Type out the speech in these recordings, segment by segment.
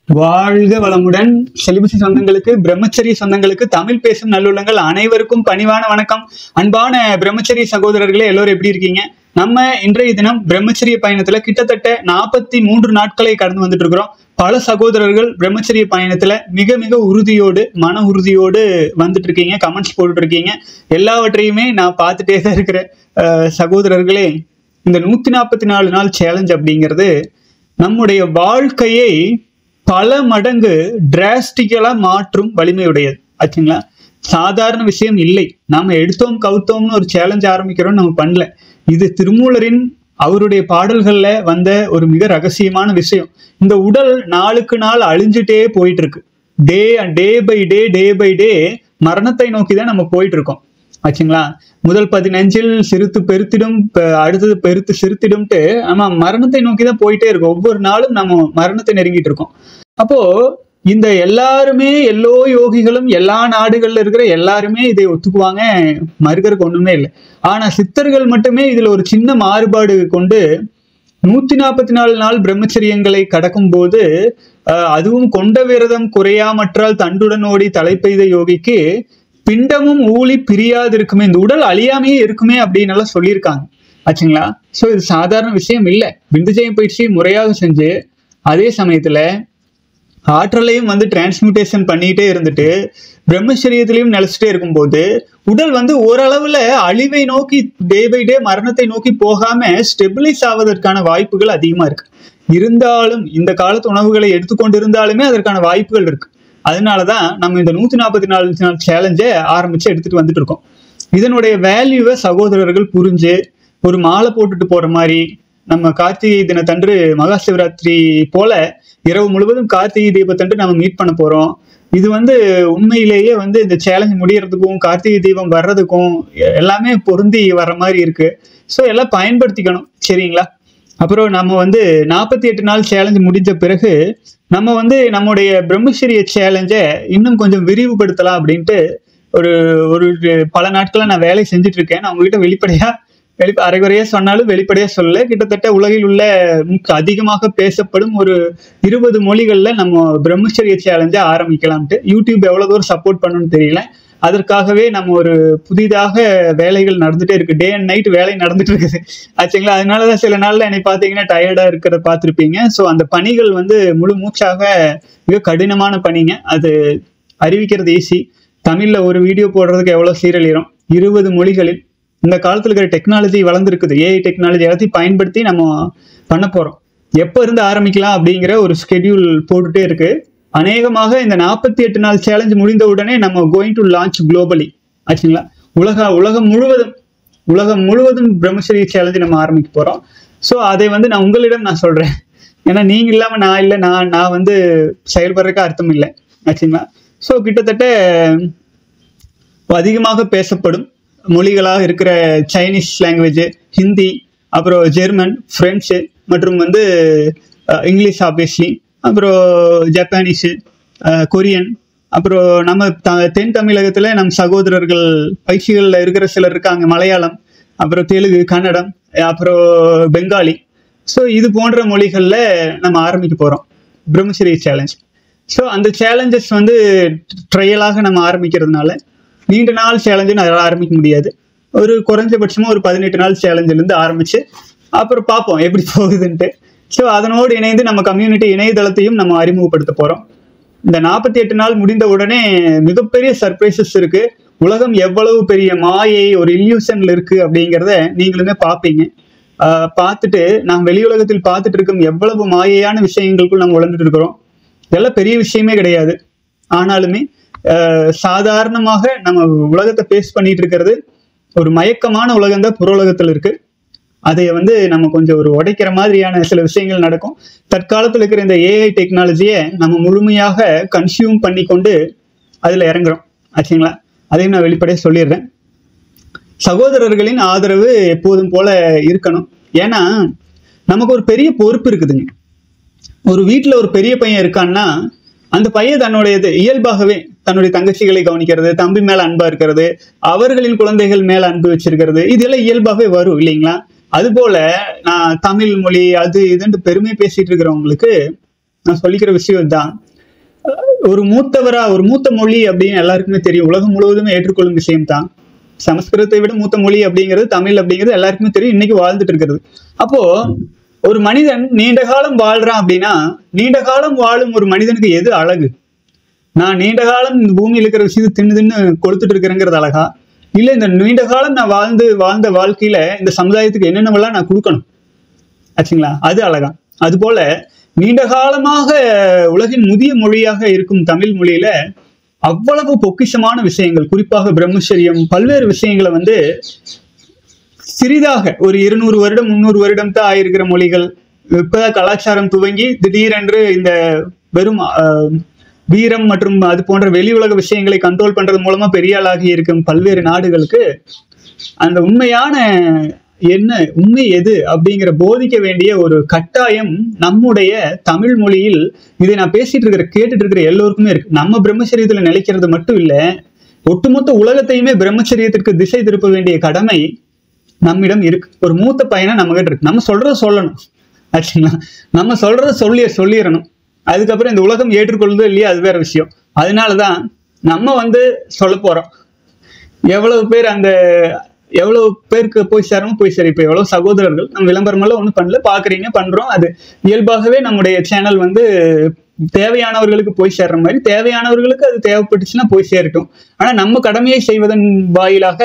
வாழ்க வளமுடன் செலிபசி சொந்தங்களுக்கு பிரம்மச்சரிய சொந்தங்களுக்கு தமிழ் பேசும் நல்லுள்ளங்கள் அனைவருக்கும் பணிவான வணக்கம் அன்பான பிரம்மச்சரிய சகோதரர்களே எல்லோரும் எப்படி இருக்கீங்க நம்ம இன்றைய தினம் பிரம்மச்சரிய பயணத்துல கிட்டத்தட்ட நாற்பத்தி மூன்று நாட்களை கடந்து வந்துட்டு இருக்கிறோம் பல சகோதரர்கள் பிரம்மச்சரிய பயணத்துல மிக மிக உறுதியோடு மன உறுதியோடு வந்துட்டு இருக்கீங்க கமெண்ட்ஸ் போட்டுட்டு இருக்கீங்க எல்லாவற்றையுமே நான் பார்த்துட்டே தான் இருக்கிறேன் அஹ் சகோதரர்களே இந்த நூத்தி நாற்பத்தி நாலு நாள் சேலஞ்ச் அப்படிங்கிறது நம்முடைய வாழ்க்கையை பல மடங்கு டிராஸ்டிக்கலா மாற்றும் வலிமையுடையது ஆச்சுங்களா சாதாரண விஷயம் இல்லை நாம எடுத்தோம் கவுத்தோம்னு ஒரு சேலஞ்ச் ஆரம்பிக்கிறோம் நம்ம பண்ணல இது திருமூலரின் அவருடைய பாடல்கள்ல வந்த ஒரு மிக ரகசியமான விஷயம் இந்த உடல் நாளுக்கு நாள் அழிஞ்சிட்டே போயிட்டு இருக்கு டே day by day day by day மரணத்தை நோக்கி தான் நம்ம போயிட்டு இருக்கோம் ஆச்சுங்களா முதல் பதினஞ்சில் சிறுத்து பெருத்திடும் ப- அடுத்தது பெருத்து சிறுத்திடும்ட்டு ஆமா மரணத்தை நோக்கி தான் போயிட்டே இருக்கோம் ஒவ்வொரு நாளும் நம்ம மரணத்தை நெருங்கிட்டு இருக்கோம் அப்போ இந்த எல்லாருமே எல்லோ யோகிகளும் எல்லா நாடுகள்ல இருக்கிற எல்லாருமே இதை ஒத்துக்குவாங்க மறுக்கறதுக்கு ஒண்ணுமே இல்லை ஆனா சித்தர்கள் மட்டுமே இதுல ஒரு சின்ன மாறுபாடு கொண்டு நூத்தி நாற்பத்தி நாலு நாள் பிரம்மச்சரியங்களை கடக்கும் போது அஹ், அதுவும் கொண்ட விரதம் குறையாமற்றால் தண்டுடன் ஓடி தலைப்பெய்த யோகிக்கு பிண்டமும் ஊழி பிரியாதிருக்குமே இந்த உடல் அழியாமையே இருக்குமே அப்படின்னு எல்லாம் சொல்லியிருக்காங்க ஆச்சுங்களா ஸோ இது சாதாரண விஷயம் இல்லை விந்துஜயம் பயிற்சி முறையாக செஞ்சு அதே சமயத்துல ஆற்றலையும் வந்து டிரான்ஸ்மியூட்டேஷன் பண்ணிட்டே இருந்துட்டு பிரம்மச்சரியத்திலையும் நிலைச்சிட்டே இருக்கும்போது உடல் வந்து ஓரளவுல அழிவை நோக்கி டே பை டே மரணத்தை நோக்கி போகாம ஸ்டெபிலைஸ் ஆவதற்கான வாய்ப்புகள் அதிகமா இருக்கு இருந்தாலும் இந்த காலத்து உணவுகளை எடுத்துக்கொண்டிருந்தாலுமே அதற்கான வாய்ப்புகள் இருக்கு அதனாலதான் நம்ம இந்த நூத்தி நாற்பத்தி நாலு நாள் சேலஞ்சை ஆரம்பிச்சு எடுத்துட்டு வந்துட்டு இருக்கோம் இதனுடைய வேல்யூவை சகோதரர்கள் புரிஞ்சு ஒரு மாலை போட்டுட்டு போற மாதிரி நம்ம கார்த்திகை தினத்தன்று மகா சிவராத்திரி போல இரவு முழுவதும் கார்த்திகை தீபத்தன்று நம்ம மீட் பண்ண போறோம் இது வந்து உண்மையிலேயே வந்து இந்த சேலஞ்ச் முடியறதுக்கும் கார்த்திகை தீபம் வர்றதுக்கும் எ- எல்லாமே பொருந்தி வர்ற மாதிரி இருக்கு ஸோ எல்லாம் பயன்படுத்திக்கணும் சரிங்களா அப்புறம் நம்ம வந்து நாற்பத்தி எட்டு நாள் சேலஞ்ச் முடிஞ்ச பிறகு நம்ம வந்து நம்முடைய பிரம்மச்சரிய சேலஞ்சை இன்னும் கொஞ்சம் விரிவுபடுத்தலாம் அப்படின்ட்டு ஒரு ஒரு பல நாட்களா நான் வேலை செஞ்சுட்டு இருக்கேன் நான் உங்ககிட்ட வெளிப்படையா வெளி அரைகுறையா சொன்னாலும் வெளிப்படையா சொல்ல கிட்டத்தட்ட உலகில் உள்ள முக்க அதிகமாக பேசப்படும் ஒரு இருபது மொழிகள்ல நம்ம பிரம்மச்சரிய சேலஞ்சை ஆரம்பிக்கலாம்ட்டு யூடியூப் எவ்வளவு தூரம் சப்போர்ட் பண்ணணும்னு தெரியல அதற்காகவே நம்ம ஒரு புதிதாக வேலைகள் நடந்துட்டே இருக்கு டே அண்ட் நைட் வேலை நடந்துட்டு இருக்குது ஆச்சுங்களா அதனாலதான் சில நாள்ல என்னை பார்த்தீங்கன்னா டயர்டா இருக்கிறத பார்த்துருப்பீங்க ஸோ அந்த பணிகள் வந்து முழு மூச்சாக மிக கடினமான பணிங்க அது அறிவிக்கிறது ஈஸி தமிழ்ல ஒரு வீடியோ போடுறதுக்கு எவ்வளவு சீரழிகிறோம் இருபது மொழிகளில் இந்த காலத்துல இருக்கிற டெக்னாலஜி வளர்ந்துருக்குது ஏஐ டெக்னாலஜி எல்லாத்தையும் பயன்படுத்தி நம்ம பண்ண போறோம் எப்போ இருந்து ஆரம்பிக்கலாம் அப்படிங்கிற ஒரு ஸ்கெடியூல் போட்டுட்டே இருக்கு அநேகமாக இந்த நாற்பத்தி எட்டு நாள் சேலஞ்ச் முடிந்த உடனே நம்ம கோயிங் டு லான்ச் குளோபலி ஆச்சுங்களா உலக உலகம் முழுவதும் உலகம் முழுவதும் பிரம்மச்சரிய சேலஞ்சு நம்ம ஆரம்பிக்க போறோம் ஸோ அதை வந்து நான் உங்களிடம் நான் சொல்றேன் ஏன்னா நீங்க இல்லாம நான் இல்லை நான் நான் வந்து செயல்படுறதுக்கு அர்த்தம் இல்லை ஆச்சுங்களா ஸோ கிட்டத்தட்ட அதிகமாக பேசப்படும் மொழிகளாக இருக்கிற சைனீஸ் லாங்குவேஜ் ஹிந்தி அப்புறம் ஜெர்மன் பிரெஞ்சு மற்றும் வந்து அஹ், இங்கிலீஷ் ஆப்வியஸ்லி அப்புறம் ஜப்பானீஸு அஹ், கொரியன் அப்புறம் நம்ம த தென் தமிழகத்தில் நம் சகோதரர்கள் பயிற்சிகளில் இருக்கிற சிலர் இருக்காங்க மலையாளம் அப்புறம் தெலுங்கு கன்னடம் அப்புறம் பெங்காலி ஸோ இது போன்ற மொழிகளில் நம்ம ஆரம்பிக்க போகிறோம் பிரம்மச்சரிய சேலஞ்ச் ஸோ அந்த சேலஞ்சஸ் வந்து ட்ரையலாக நம்ம ஆரம்பிக்கிறதுனால நீண்ட நாள் சேலஞ்சு நான் ஆரம்பிக்க முடியாது ஒரு குறைஞ்சபட்சமாக ஒரு பதினெட்டு நாள் சேலஞ்சிலேருந்து ஆரம்பிச்சு அப்புறம் பார்ப்போம் எப்படி போகுதுன்ட்டு ஸோ அதனோடு இணைந்து நம்ம கம்யூனிட்டி இணையதளத்தையும் நம்ம அறிமுகப்படுத்த போகிறோம் இந்த நாற்பத்தி எட்டு நாள் முடிந்த உடனே மிகப்பெரிய சர்ப்ரைசஸ் இருக்கு உலகம் எவ்வளவு பெரிய மாயை ஒரு இல்யூஷன்ல இருக்கு அப்படிங்கிறத நீங்களுமே பார்ப்பீங்க ஆஹ் பார்த்துட்டு நாம் வெளி உலகத்தில் பார்த்துட்டு இருக்கும் எவ்வளவு மாயையான விஷயங்களுக்குள் நம்ம உழந்துட்டு இருக்கிறோம் இதெல்லாம் பெரிய விஷயமே கிடையாது ஆனாலுமே ஆஹ் சாதாரணமாக நம்ம உலகத்தை ஃபேஸ் பண்ணிட்டு இருக்கிறது ஒரு மயக்கமான உலகம் தான் புற உலகத்தில் இருக்கு அதை வந்து நம்ம கொஞ்சம் ஒரு உடைக்கிற மாதிரியான சில விஷயங்கள் நடக்கும் தற்காலத்தில் இருக்கிற இந்த ஏஐ டெக்னாலஜியை நம்ம முழுமையாக கன்சியூம் பண்ணி கொண்டு அதில் இறங்குறோம் ஆச்சுங்களா அதையும் நான் வெளிப்படையாக சொல்லிடுறேன் சகோதரர்களின் ஆதரவு எப்போதும் போல இருக்கணும் ஏன்னா நமக்கு ஒரு பெரிய பொறுப்பு இருக்குதுங்க ஒரு வீட்டில் ஒரு பெரிய பையன் இருக்கான்னா அந்த பையன் தன்னுடைய இது இயல்பாகவே தன்னுடைய தங்கச்சிகளை கவனிக்கிறது தம்பி மேல அன்பா இருக்கிறது அவர்களின் குழந்தைகள் மேல அன்பு வச்சிருக்கிறது இதெல்லாம் இயல்பாகவே வரும் இல்லைங்களா அதுபோல நான் தமிழ் மொழி அது இதுன்ட்டு பெருமை பேசிட்டு இருக்கிறவங்களுக்கு நான் சொல்லிக்கிற விஷயம் இதுதான் ஒரு மூத்தவரா ஒரு மூத்த மொழி அப்படின்னு எல்லாருக்குமே தெரியும் உலகம் முழுவதுமே ஏற்றுக்கொள்ளும் விஷயம் தான் சமஸ்கிருதத்தை விட மூத்த மொழி அப்படிங்கிறது தமிழ் அப்படிங்கிறது எல்லாருக்குமே தெரியும் இன்னைக்கு வாழ்ந்துட்டு இருக்கிறது அப்போ ஒரு மனிதன் நீண்ட காலம் வாழ்றான் அப்படின்னா நீண்ட காலம் வாழும் ஒரு மனிதனுக்கு எது அழகு நான் நீண்ட காலம் இந்த பூமியில் இருக்கிற விஷயத்தை தின்னு தின்னு கொளுத்துட்டு இருக்கிறேங்கிறது அழகா இல்ல இந்த நீண்ட காலம் நான் வாழ்ந்து வாழ்ந்த வாழ்க்கையில இந்த சமுதாயத்துக்கு என்னென்னவெல்லாம் நான் கொடுக்கணும் ஆச்சுங்களா அது அழகா அது போல நீண்ட காலமாக உலகின் முதிய மொழியாக இருக்கும் தமிழ் மொழியில அவ்வளவு பொக்கிஷமான விஷயங்கள் குறிப்பாக பிரம்மச்சரியம் பல்வேறு விஷயங்களை வந்து சிறிதாக ஒரு இருநூறு வருடம் முந்நூறு வருடம் தான் ஆயிருக்கிற மொழிகள் இப்பதான் கலாச்சாரம் துவங்கி திடீரென்று இந்த வெறும் ஆஹ், வீரம் மற்றும் அது போன்ற வெளி உலக விஷயங்களை கண்ட்ரோல் பண்றது மூலமா பெரிய ஆளாகி இருக்கும் பல்வேறு நாடுகளுக்கு அந்த உண்மையான என்ன உண்மை எது அப்படிங்கிற போதிக்க வேண்டிய ஒரு கட்டாயம் நம்முடைய தமிழ் மொழியில் இதை நான் பேசிட்டு இருக்கிற கேட்டுட்டு இருக்கிற எல்லோருக்குமே இருக்கு நம்ம பிரம்மச்சரியத்துல நிலைக்கிறது மட்டும் இல்ல ஒட்டுமொத்த உலகத்தையுமே பிரம்மச்சரியத்திற்கு திசை திருப்ப வேண்டிய கடமை நம்மிடம் இருக்கு ஒரு மூத்த பையனா நம்ம கிட்ட இருக்கு நம்ம சொல்றத சொல்லணும் ஆச்சுங்களா நம்ம சொல்றத சொல்லி சொல்லிடணும் அதுக்கப்புறம் இந்த உலகம் ஏற்றுக்கொள்ளுதோ இல்லையா அது வேற விஷயம் அதனாலதான் நம்ம வந்து சொல்ல போறோம் எவ்வளவு பேர் அந்த எவ்வளவு பேருக்கு போய் சேரணும் போய் சேரும் இப்போ எவ்வளவு சகோதரர்கள் நம்ம விளம்பரமெல்லாம் ஒன்றும் பண்ணல பாக்குறீங்க பண்றோம் அது இயல்பாகவே நம்முடைய சேனல் வந்து தேவையானவர்களுக்கு போய் சேர்ற மாதிரி தேவையானவர்களுக்கு அது தேவைப்பட்டுச்சுன்னா போய் சேரட்டும் ஆனா நம்ம கடமையை செய்வதன் வாயிலாக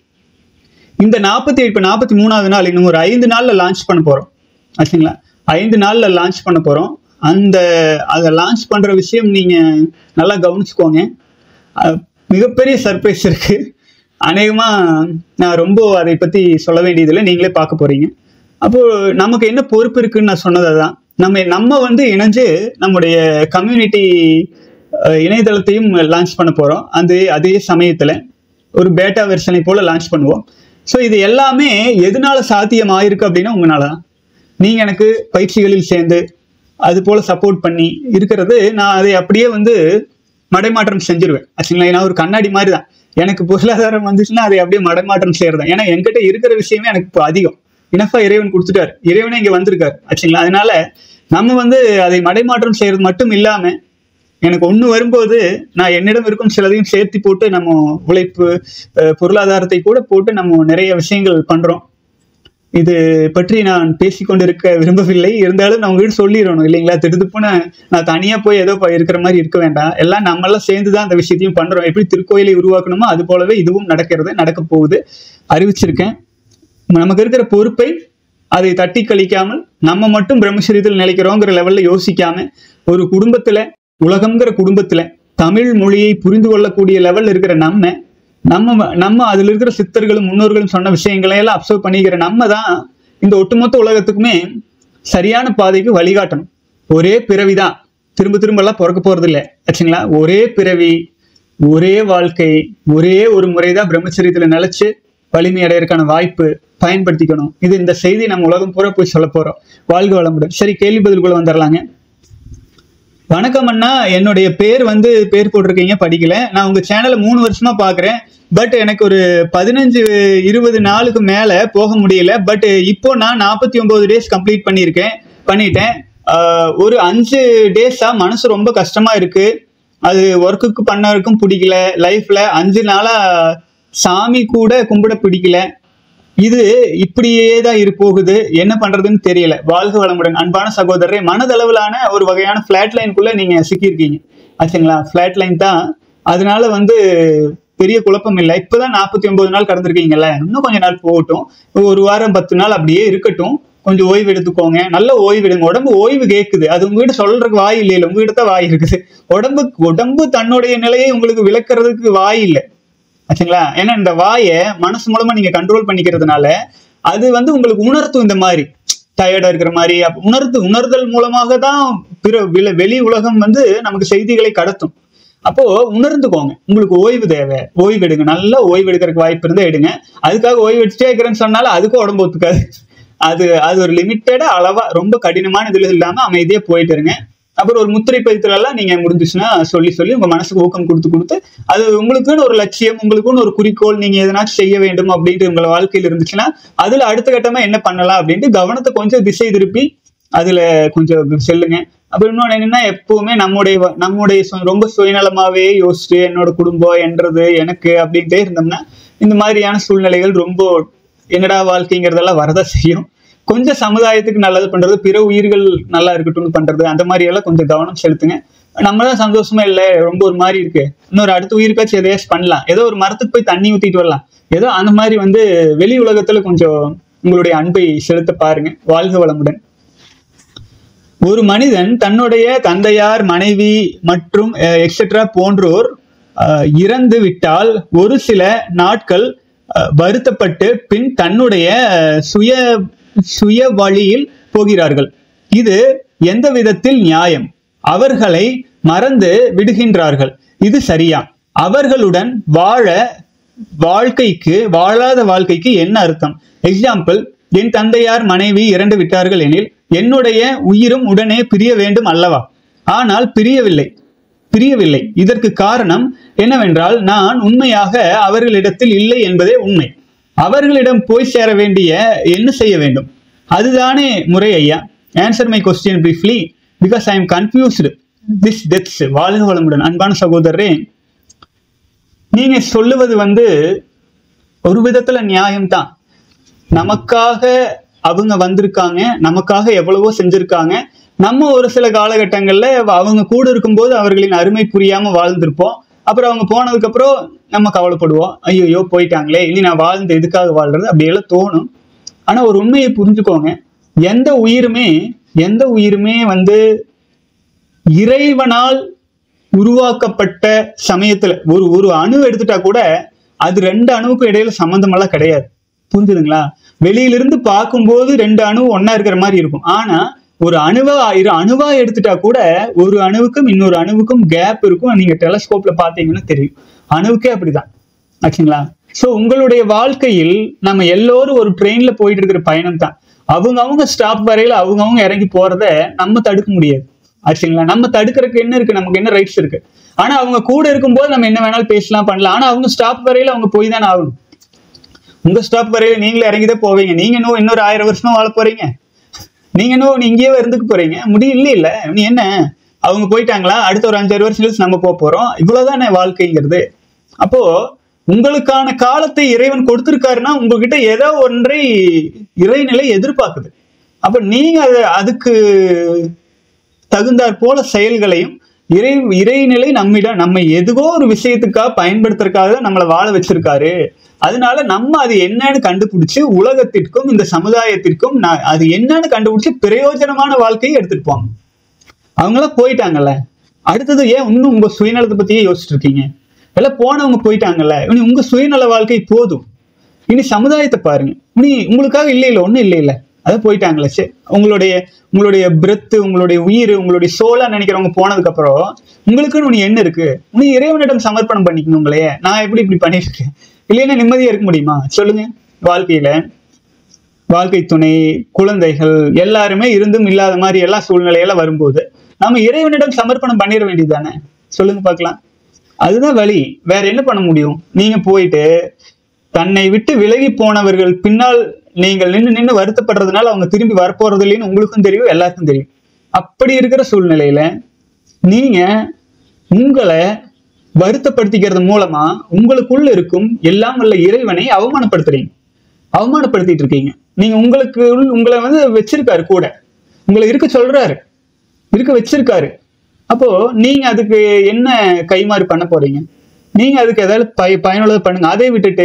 இந்த நாற்பத்தி இப்போ நாற்பத்தி மூணாவது நாள் இன்னும் ஒரு ஐந்து நாள்ல லான்ச் பண்ண போறோம் ஆச்சுங்களா ஐந்து நாள்ல லான்ச் பண்ண போறோம் அந்த அதை லான்ச் பண்ற விஷயம் நீங்க நல்லா கவனிச்சுக்கோங்க அஹ் மிகப்பெரிய சர்ப்ரைஸ் இருக்கு அநேகமா நான் ரொம்ப அதை பத்தி சொல்ல வேண்டியதில்லை நீங்களே பார்க்க போறீங்க அப்போ நமக்கு என்ன பொறுப்பு இருக்குன்னு நான் சொன்னது தான் நம்ம நம்ம வந்து இணைஞ்சு நம்முடைய கம்யூனிட்டி இணையதளத்தையும் லான்ச் பண்ண போறோம் அந்த அதே சமயத்துல ஒரு பேட்டா வெர்ஷனை போல லான்ச் பண்ணுவோம் ஸோ இது எல்லாமே எதனால சாத்தியம் ஆயிருக்கு அப்படின்னா உங்களால தான் நீங்க எனக்கு பயிற்சிகளில் சேர்ந்து அது போல சப்போர்ட் பண்ணி இருக்கிறது நான் அதை அப்படியே வந்து மடைமாற்றம் செஞ்சிருவேன் ஆக்சுவலா நான் ஒரு கண்ணாடி மாதிரி தான் எனக்கு பொருளாதாரம் வந்துச்சுன்னா அதை அப்படியே மடைமாற்றம் செய்யறேன் ஏன்னா என்கிட்ட இருக்கிற விஷயமே எனக்கு இப்போ அதிகம் இனஃபா இறைவன் கொடுத்துட்டார் இறைவனே இங்க வந்திருக்காரு ஆச்சுங்களா அதனால நம்ம வந்து அதை மடைமாற்றம் செய்யறது மட்டும் இல்லாம எனக்கு ஒண்ணு வரும்போது நான் என்னிடம் இருக்கும் சிலதையும் சேர்த்து போட்டு நம்ம உழைப்பு அஹ், பொருளாதாரத்தை கூட போட்டு நம்ம நிறைய விஷயங்கள் பண்றோம் இது பற்றி நான் பேசிக்கொண்டிருக்க விரும்பவில்லை இருந்தாலும் நான் உங்ககிட்ட சொல்லிடணும் இல்லைங்களா திடுதுப்புன்னு நான் தனியா போய் ஏதோ ப- இருக்கிற மாதிரி இருக்க வேண்டாம் எல்லாம் நம்ம எல்லாம் சேர்ந்து தான் அந்த விஷயத்தையும் பண்றோம் எப்படி திருக்கோயிலை உருவாக்கணுமோ அது போலவே இதுவும் நடக்கிறது நடக்க போகுது அறிவிச்சிருக்கேன் நமக்கு இருக்கிற பொறுப்பை அதை தட்டி கழிக்காமல் நம்ம மட்டும் பிரம்மச்சரியத்தில் நிலைக்கிறோங்கிற லெவல்ல யோசிக்காம ஒரு குடும்பத்துல உலகம்ங்கிற குடும்பத்துல தமிழ் மொழியை புரிந்து கொள்ளக்கூடிய லெவல்ல இருக்கிற நம்ம நம்ம நம்ம அதுல இருக்கிற சித்தர்களும் முன்னோர்களும் சொன்ன விஷயங்களை எல்லாம் அப்சர்வ் பண்ணிக்கிற நம்ம தான் இந்த ஒட்டுமொத்த உலகத்துக்குமே சரியான பாதைக்கு வழிகாட்டணும் ஒரே பிறவிதான் திரும்ப திரும்ப எல்லாம் பிறக்க போறது இல்லை ஆச்சுங்களா ஒரே பிறவி ஒரே வாழ்க்கை ஒரே ஒரு முறைதான் பிரம்மச்சரியத்துல நிலைச்சு வலிமை அடையறதுக்கான வாய்ப்பு பயன்படுத்திக்கணும் இது இந்த செய்தி நம்ம உலகம் பூரா போய் சொல்ல போறோம் வாழ்க வளமுடன் சரி கேள்வி பதில்குள்ள வந்துடலாங்க வணக்கம் அண்ணா என்னுடைய பேர் வந்து பேர் போட்டிருக்கீங்க படிக்கல நான் உங்க சேனலை மூணு வருஷமா பாக்குறேன் பட் எனக்கு ஒரு பதினஞ்சு இருபது நாளுக்கு மேல போக முடியல பட் இப்போ நான் நாற்பத்தி ஒன்பது டேஸ் கம்ப்ளீட் பண்ணியிருக்கேன் பண்ணிட்டேன் ஆஹ் ஒரு அஞ்சு டேஸா மனசு ரொம்ப கஷ்டமா இருக்கு அது ஒர்க்குக்கு பண்ணறதுக்கும் பிடிக்கல லைஃப்ல அஞ்சு நாளா சாமி கூட கும்பிட பிடிக்கல இது இப்படியே தான் இரு போகுது என்ன பண்றதுன்னு தெரியல வாழ்க வளமுடன் அன்பான சகோதரரே மனதளவிலான ஒரு வகையான ஃபிளாட் லைனுக்குள்ள நீங்க சிக்கியிருக்கீங்க ஆச்சுங்களா ஃபிளாட் லைன் தான் அதனால வந்து பெரிய குழப்பம் இல்லை இப்பதான் நாற்பத்தி ஒன்பது நாள் கடந்திருக்கீங்கல்ல இன்னும் கொஞ்ச நாள் போகட்டும் ஒரு வாரம் பத்து நாள் அப்படியே இருக்கட்டும் கொஞ்சம் ஓய்வு எடுத்துக்கோங்க நல்ல ஓய்வு எடுங்க உடம்பு ஓய்வு கேட்குது அது உங்ககிட்ட சொல்றதுக்கு வாய் இல்லை உங்ககிட்ட தான் வாய் இருக்குது உடம்பு உடம்பு தன்னுடைய நிலையை உங்களுக்கு விளக்குறதுக்கு வாய் இல்லை ஆச்சுங்களா ஏன்னா இந்த வாயை மனசு மூலமா நீங்க கண்ட்ரோல் பண்ணிக்கிறதுனால அது வந்து உங்களுக்கு உணர்த்தும் இந்த மாதிரி டயர்டா இருக்கிற மாதிரி அப்ப உணர்த்து உணர்தல் மூலமாக தான் பிற வில- வெளி உலகம் வந்து நமக்கு செய்திகளை கடத்தும் அப்போ உணர்ந்துக்கோங்க உங்களுக்கு ஓய்வு தேவை ஓய்வு எடுங்க நல்லா ஓய்வு எடுக்கிறதுக்கு வாய்ப்பு இருந்தா எடுங்க அதுக்காக ஓய்வு எடுத்துட்டே இருக்கிறேன்னு சொன்னாலும் அதுக்கும் உடம்பு ஒத்துக்காது அது அது ஒரு லிமிட்டடா அளவா ரொம்ப கடினமான இதுல இல்லாம அமைதியா போயிட்டு இருங்க அப்புறம் ஒரு முத்திரை பதித்துல எல்லாம் நீங்க முடிஞ்சுச்சுன்னா சொல்லி சொல்லி உங்க மனசுக்கு ஊக்கம் கொடுத்து கொடுத்து அது உங்களுக்குன்னு ஒரு லட்சியம் உங்களுக்குன்னு ஒரு குறிக்கோள் நீங்க எதனாச்சும் செய்ய வேண்டும் அப்படின்ட்டு உங்கள வாழ்க்கையில் இருந்துச்சுன்னா அதுல அடுத்த கட்டமா என்ன பண்ணலாம் அப்படின்ட்டு கவனத்தை கொஞ்சம் திசை திருப்பி அதுல கொஞ்சம் செல்லுங்க அப்புறம் இன்னொன்று என்னன்னா எப்பவுமே நம்முடைய வ- நம்முடைய சு- ரொம்ப சுயநலமாவே யோசிச்சு என்னோட குடும்பம் என்றது எனக்கு அப்படின்ட்டே இருந்தோம்னா இந்த மாதிரியான சூழ்நிலைகள் ரொம்ப என்னடா வாழ்க்கைங்கிறதெல்லாம் வரதான் செய்யும் கொஞ்சம் சமுதாயத்துக்கு நல்லது பண்றது பிற உயிர்கள் நல்லா இருக்கட்டும்னு பண்றது அந்த மாதிரி எல்லாம் கொஞ்சம் கவனம் செலுத்துங்க நம்ம தான் சந்தோஷமா இல்லை ரொம்ப ஒரு மாதிரி இருக்கு இன்னொரு அடுத்த உயிருக்காச்சும் எதையாச்சும் பண்ணலாம் ஏதோ ஒரு மரத்துக்கு போய் தண்ணி ஊத்திட்டு வரலாம் ஏதோ அந்த மாதிரி வந்து வெளி உலகத்துல கொஞ்சம் உங்களுடைய அன்பை செலுத்த பாருங்க வாழ்க வளமுடன் ஒரு மனிதன் தன்னுடைய தந்தையார் மனைவி மற்றும் எக்ஸெட்ரா போன்றோர் அஹ், இறந்து விட்டால் ஒரு சில நாட்கள் அஹ், வருத்தப்பட்டு பின் தன்னுடைய அஹ், சுய சுய வழியில் போகிறார்கள் இது எந்த விதத்தில் நியாயம் அவர்களை மறந்து விடுகின்றார்கள் இது சரியா அவர்களுடன் வாழ வாழ்க்கைக்கு வாழாத வாழ்க்கைக்கு என்ன அர்த்தம் எக்ஸாம்பிள் என் தந்தையார் மனைவி இறந்து விட்டார்கள் எனில் என்னுடைய உயிரும் உடனே பிரிய வேண்டும் அல்லவா ஆனால் பிரியவில்லை பிரியவில்லை இதற்கு காரணம் என்னவென்றால் நான் உண்மையாக அவர்களிடத்தில் இல்லை என்பதே உண்மை அவர்களிடம் போய் சேர வேண்டிய என்ன செய்ய வேண்டும் அதுதானே முறை ஐயா answer my question briefly because I am confused this deaths வாழ்க வளமுடன் அன்பான சகோதரரே நீங்க சொல்லுவது வந்து ஒரு விதத்துல நியாயம்தான் நமக்காக அவங்க வந்திருக்காங்க நமக்காக எவ்வளவோ செஞ்சிருக்காங்க நம்ம ஒரு சில காலகட்டங்கள்ல அவங்க கூட இருக்கும்போது அவர்களின் அருமை புரியாம வாழ்ந்திருப்போம் அப்புறம் அவங்க போனதுக்கு அப்புறம் நம்ம கவலைப்படுவோம் ஐயோ போயிட்டாங்களே இனி நான் வாழ்ந்து எதுக்காக வாழ்றது அப்படியெல்லாம் தோணும் ஆனா ஒரு உண்மையை புரிஞ்சுக்கோங்க எந்த உயிருமே எந்த உயிருமே வந்து இறைவனால் உருவாக்கப்பட்ட சமயத்துல ஒரு ஒரு அணு எடுத்துட்டா கூட அது ரெண்டு அணுவுக்கும் இடையில சம்பந்தமெல்லாம் கிடையாது புரிஞ்சுதுங்களா வெளியிலிருந்து பார்க்கும்போது ரெண்டு அணு ஒண்ணா இருக்கிற மாதிரி இருக்கும் ஆனா ஒரு அணுவா இரு அணுவா எடுத்துட்டா கூட ஒரு அணுவுக்கும் இன்னொரு அணுவுக்கும் கேப் இருக்கும் நீங்க டெலஸ்கோப்ல பாத்தீங்கன்னா தெரியும் அணுவுக்கே அப்படிதான் ஆச்சுங்களா சோ உங்களுடைய வாழ்க்கையில் நம்ம எல்லோரும் ஒரு ட்ரெயின்ல போயிட்டு இருக்கிற பயணம் தான் அவங்க அவங்க ஸ்டாப் வரையில அவங்க அவங்க இறங்கி போறத நம்ம தடுக்க முடியாது ஆச்சுங்களா நம்ம தடுக்கிறதுக்கு என்ன இருக்கு நமக்கு என்ன ரைட்ஸ் இருக்கு ஆனா அவங்க கூட இருக்கும்போது நம்ம என்ன வேணாலும் பேசலாம் பண்ணலாம் ஆனா அவங்க ஸ்டாப் வரையில அவங்க போய் தானே ஆகணும் உங்க ஸ்டாப் வரையில நீங்களே இறங்கிதான் போவீங்க நீங்க இன்னும் இன்னொரு ஆயிரம் வருஷமா வாழ போறீங்க நீங்க இன்னும் இங்கேயே இருந்துக்க போறீங்க முடியும் இல்ல இல்ல நீ என்ன அவங்க போயிட்டாங்களா அடுத்த ஒரு அஞ்சாறு வருஷம் கழிச்சு நம்ம போக போறோம் இவ்வளவுதானே வாழ்க்கைங்கிறது அப்போ உங்களுக்கான காலத்தை இறைவன் கொடுத்திருக்காருன்னா உங்ககிட்ட ஏதோ ஒன்றை இறைநிலை எதிர்பார்க்குது அப்ப நீங்க அது அதுக்கு தகுந்தாற் போல செயல்களையும் இறை இறைநிலை நம்மிடம் நம்ம எதுவோ ஒரு விஷயத்துக்காக பயன்படுத்துறதுக்காக தான் நம்மளை வாழ வச்சிருக்காரு அதனால நம்ம அது என்னன்னு கண்டுபிடிச்சு உலகத்திற்கும் இந்த சமுதாயத்திற்கும் நான் அது என்னன்னு கண்டுபிடிச்சு பிரயோஜனமான வாழ்க்கையை எடுத்துட்டு போங்க அவங்களாம் போயிட்டாங்கல்ல அடுத்தது ஏன் இன்னும் உங்க சுயநலத்தை பத்தியே யோசிச்சுட்டு இருக்கீங்க எல்லாம் போனவங்க போயிட்டாங்கல்ல இனி உங்க சுயநல வாழ்க்கை போதும் இனி சமுதாயத்தை பாருங்க இனி உங்களுக்காக இல்லை இல்லை ஒண்ணும் இல்லை இல்லை அதான் போயிட்டாங்களே சரி உங்களுடைய உங்களுடைய பிரெத்து உங்களுடைய உயிர் உங்களுடைய சோலா நினைக்கிறவங்க போனதுக்கு அப்புறம் உங்களுக்குன்னு ஒன்று என்ன இருக்கு நீ இறைவனிடம் சமர்ப்பணம் பண்ணிக்கணும் உங்களையே நான் எப்படி இப்படி பண்ணிருக்கேன் இல்லைன்னா நிம்மதியா இருக்க முடியுமா சொல்லுங்க வாழ்க்கையில வாழ்க்கை துணை குழந்தைகள் எல்லாருமே இருந்தும் இல்லாத மாதிரி எல்லா சூழ்நிலையெல்லாம் வரும்போது நம்ம இறைவனிடம் சமர்ப்பணம் பண்ணிட வேண்டியது தானே சொல்லுங்க பார்க்கலாம் அதுதான் வழி வேற என்ன பண்ண முடியும் நீங்க போயிட்டு தன்னை விட்டு விலகி போனவர்கள் பின்னால் நீங்கள் நின்று நின்று வருத்தப்படுறதுனால அவங்க திரும்பி வரப்போறது இல்லைன்னு உங்களுக்கும் தெரியும் எல்லாருக்கும் தெரியும் அப்படி இருக்கிற சூழ்நிலையில நீங்க உங்களை வருத்தப்படுத்திக்கிறது மூலமா உங்களுக்குள்ள இருக்கும் எல்லாம் வல்ல இறைவனை அவமானப்படுத்துறீங்க அவமானப்படுத்திட்டு இருக்கீங்க நீங்க உங்களுக்கு உள்- உங்களை வந்து வச்சிருக்காரு கூட உங்களை இருக்க சொல்றாரு இருக்க வச்சிருக்காரு அப்போ நீங்க அதுக்கு என்ன கைமாறு பண்ண போறீங்க நீங்க அதுக்கு ஏதாவது பய பயனுள்ளதை பண்ணுங்க அதை விட்டுட்டு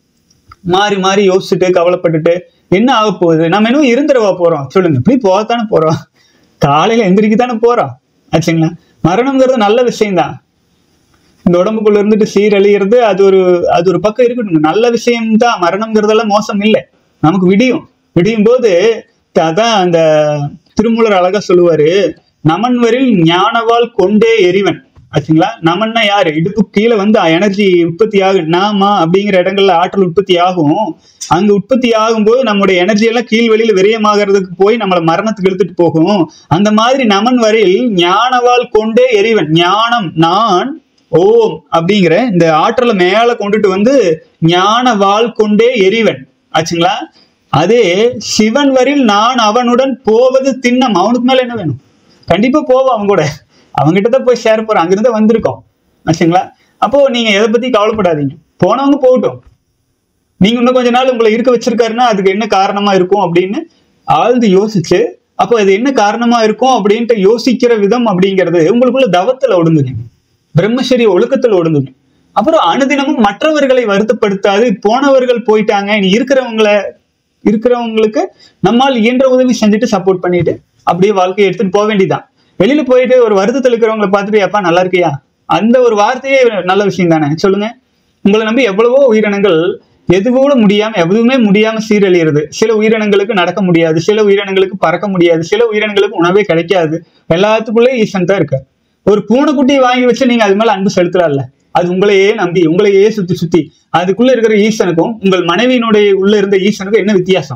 மாறி மாறி யோசிச்சுட்டு கவலைப்பட்டுட்டு என்ன ஆக போகுது நம்ம இன்னும் இருந்துடவா போறோம் சொல்லுங்க இப்படி போகத்தானே போறோம் காலையில எந்திரிக்க தானே போறோம் ஆச்சுங்களா மரணம்ங்கிறது நல்ல விஷயம்தான் இந்த உடம்புக்குள்ள இருந்துட்டு சீரழியிறது அது ஒரு அது ஒரு பக்கம் இருக்கட்டும் நல்ல விஷயம்தான் மரணம்ங்கிறதெல்லாம் மோசம் இல்லை நமக்கு விடியும் விடியும் போது த- அதான் அந்த திருமூலர் அழகா சொல்லுவாரு நமன்வரில் ஞானவால் கொண்டே எரிவன் ஆச்சுங்களா நமன்னா யாரு இடுப்பு கீழே வந்து எனர்ஜி உற்பத்தி ஆகும் நாமா அப்படிங்கிற இடங்கள்ல ஆற்றல் உற்பத்தி ஆகும் அங்க உற்பத்தி ஆகும்போது நம்முடைய எனர்ஜி எல்லாம் கீழ் வெளியில விரயமாகிறதுக்கு போய் நம்மளை மரணத்துக்கு இழுத்துட்டு போகும் அந்த மாதிரி நமன் வரையில் ஞானவால் கொண்டே எரிவன் ஞானம் நான் ஓம் அப்படிங்கிற இந்த ஆற்றலை மேல கொண்டுட்டு வந்து ஞான வாள் கொண்டே எரிவன் ஆச்சுங்களா அதே சிவன் வரில் நான் அவனுடன் போவது திண்ணம் அவனுக்கு மேல என்ன வேணும் கண்டிப்பா போவோம் அவங்க கூட அவங்ககிட்ட தான் போய் சேர போறோம் அங்கிருந்து வந்திருக்கோம் ஆச்சுங்களா அப்போ நீங்க எதை பத்தி கவலைப்படாதீங்க போனவங்க போகட்டும் நீங்க இன்னும் கொஞ்ச நாள் உங்களை இருக்க வச்சிருக்காருன்னா அதுக்கு என்ன காரணமா இருக்கும் அப்படின்னு ஆழ்ந்து யோசிச்சு அப்போ அது என்ன காரணமா இருக்கும் அப்படின்ட்டு யோசிக்கிற விதம் அப்படிங்கிறது உங்களுக்குள்ள தவத்துல ஒடுங்குங்க பிரம்மச்சரிய ஒழுக்கத்துல ஒடுங்குங்க அப்புறம் அனுதினமும் மற்றவர்களை வருத்தப்படுத்தாது போனவர்கள் போயிட்டாங்க இனி இருக்கிறவங்களை இருக்கிறவங்களுக்கு நம்மால் இயன்ற உதவி செஞ்சுட்டு சப்போர்ட் பண்ணிட்டு அப்படியே வாழ்க்கையை எடுத்துட்டு போக வேண்டியதுதான் வெளியில போயிட்டு ஒரு வருத்தத்தில் இருக்கிறவங்களை பார்த்துட்டு எப்பா நல்லா இருக்கியா அந்த ஒரு வார்த்தையே நல்ல விஷயம் தானே சொல்லுங்க உங்களை நம்பி எவ்வளவோ உயிரினங்கள் எது கூட முடியாம எதுவுமே முடியாம சீரழியிறது சில உயிரினங்களுக்கு நடக்க முடியாது சில உயிரினங்களுக்கு பறக்க முடியாது சில உயிரினங்களுக்கு உணவே கிடைக்காது எல்லாத்துக்குள்ளே ஈசன் தான் இருக்கு ஒரு பூனைக்குட்டியை வாங்கி வச்சு நீங்க அது மேல அன்பு செலுத்தலாம்ல அது உங்களையே நம்பி உங்களையே சுத்தி சுத்தி அதுக்குள்ள இருக்கிற ஈசனுக்கும் உங்கள் மனைவியினுடைய உள்ள இருந்த ஈசனுக்கும் என்ன வித்தியாசம்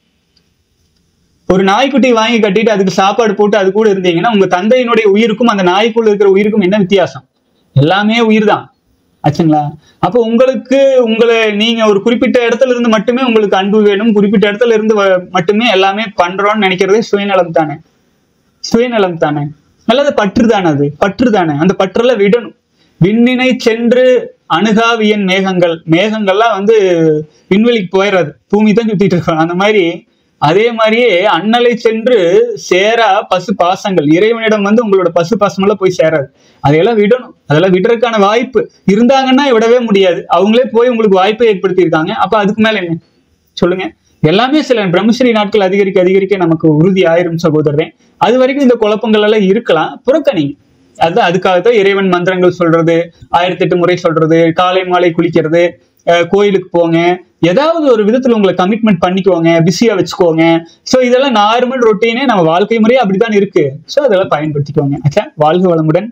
ஒரு நாய்க்குட்டி வாங்கி கட்டிட்டு அதுக்கு சாப்பாடு போட்டு அது கூட இருந்தீங்கன்னா உங்க தந்தையினுடைய உயிருக்கும் அந்த நாய்க்குள்ள இருக்கிற உயிருக்கும் என்ன வித்தியாசம் எல்லாமே உயிர் தான் ஆச்சுங்களா அப்போ உங்களுக்கு உங்களை நீங்க ஒரு குறிப்பிட்ட இடத்துல இருந்து மட்டுமே உங்களுக்கு அன்பு வேணும் குறிப்பிட்ட இடத்துல இருந்து வ- மட்டுமே எல்லாமே பண்றோம்னு நினைக்கிறதே சுயநலம் தானே சுயநலம் தானே நல்லது பற்று தானே அது பற்று தானே அந்த பற்றெல்லாம் விடணும் விண்ணினை சென்று அணுகாவியன் மேகங்கள் மேகங்கள்லாம் வந்து விண்வெளிக்கு போயிடாது பூமி தான் சுத்திட்டு இருக்கோம் அந்த மாதிரி அதே மாதிரியே அண்ணலை சென்று சேரா பசு பாசங்கள் இறைவனிடம் வந்து உங்களோட பசு பாசமெல்லாம் போய் சேராது அதையெல்லாம் விடணும் அதெல்லாம் விடுறதுக்கான வாய்ப்பு இருந்தாங்கன்னா விடவே முடியாது அவங்களே போய் உங்களுக்கு வாய்ப்பை ஏற்படுத்தியிருக்காங்க அப்ப அதுக்கு மேல என்ன சொல்லுங்க எல்லாமே சில பிரம்மஸ்ரீ நாட்கள் அதிகரிக்க அதிகரிக்க நமக்கு உறுதி ஆயிரும் சகோதரரே அது வரைக்கும் இந்த குழப்பங்கள் எல்லாம் இருக்கலாம் புறக்கணிங்க அது அதுக்காகத்தான் இறைவன் மந்திரங்கள் சொல்றது ஆயிரத்தி எட்டு முறை சொல்றது காலை மாலை குளிக்கிறது அஹ் கோயிலுக்கு போங்க ஏதாவது ஒரு விதத்துல உங்களை கமிட்மெண்ட் பண்ணிக்கோங்க பிஸியா வச்சுக்கோங்க சோ இதெல்லாம் நார்மல் ரொட்டீனே நம்ம வாழ்க்கை முறையே அப்படித்தான் இருக்கு சோ அதெல்லாம் பயன்படுத்திக்கோங்க ஆச்சா வாழ்க வளமுடன்